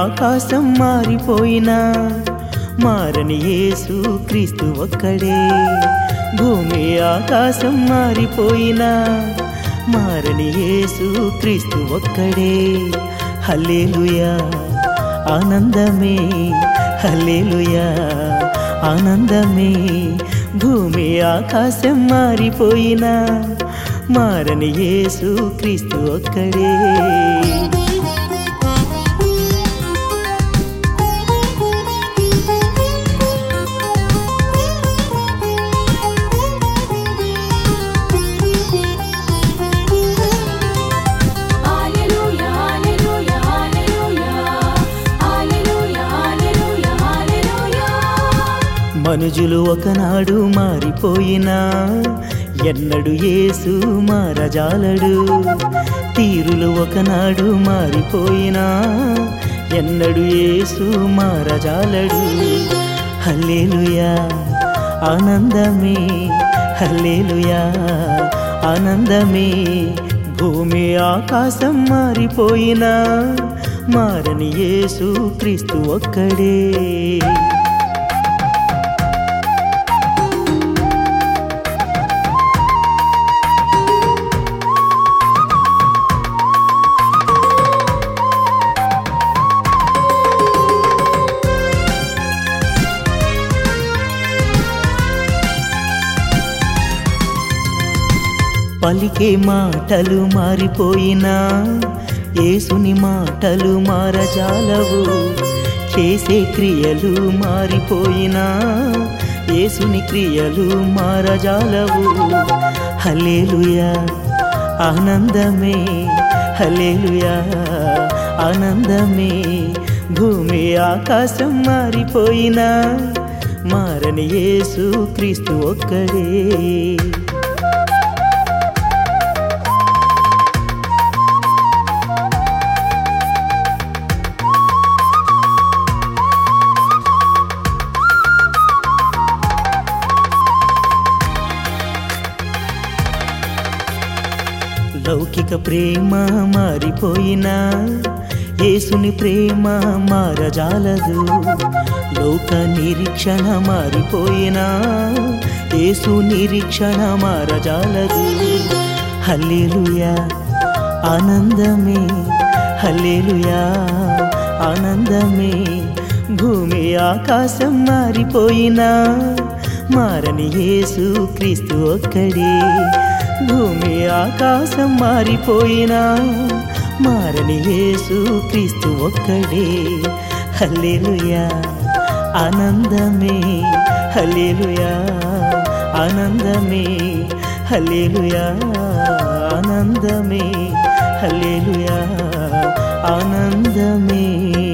ఆకాశం మారిపోయినా మారని యేసు క్రీస్తు ఒక్కడే భూమి ఆకాశం మారిపోయినా మారని యేసు క్రీస్తు ఒక్కడే హల్లెలూయా ఆనందమే హల్లెలూయా ఆనందమే భూమి ఆకాశం మారిపోయినా మారని యేసు క్రీస్తు ఒక్కడే హల్లెలూయా హల్లెలూయా హల్లెలూయా హల్లెలూయా హల్లెలూయా హల్లెలూయా మనుజులు ఒకనాడు మారిపోయినా ఎన్నడు యేసు మారజాలడు తీరులు ఒకనాడు మారిపోయినా ఎన్నడు యేసు మారజాలడు హల్లెలూయా ఆనందమే హల్లెలూయా ఆనందమే భూమి ఆకాశం మారిపోయినా మారని యేసు క్రీస్తు ఒక్కడే పలికే మాటలు మారిపోయినా యేసుని మాటలు మారజాలవు చేసే క్రియలు మారిపోయినా యేసుని క్రియలు మారజాలవు హల్లెలూయా ఆనందమే హల్లెలూయా ఆనందమే భూమి ఆకాశం మారిపోయినా మారని యేసు క్రీస్తు ఒక్కడే లౌకిక ప్రేమ మారిపోయినా యేసుని ప్రేమ మారజాలదు లోక నిరీక్షణ మారిపోయినా యేసు నిరీక్షణ మారజాలదు హల్లెలూయా ఆనందమే హల్లెలూయా ఆనందమే భూమి ఆకాశం మారిపోయినా మారని యేసు క్రీస్తు ఒక్కడే భూమి ఆకాశం మారిపోయినా మారని యేసు క్రీస్తు ఒక్కడే హల్లెలూయా ఆనందమే హల్లెలూయా ఆనందమే హల్లెలూయా ఆనందమే హల్లెలూయా ఆనందమే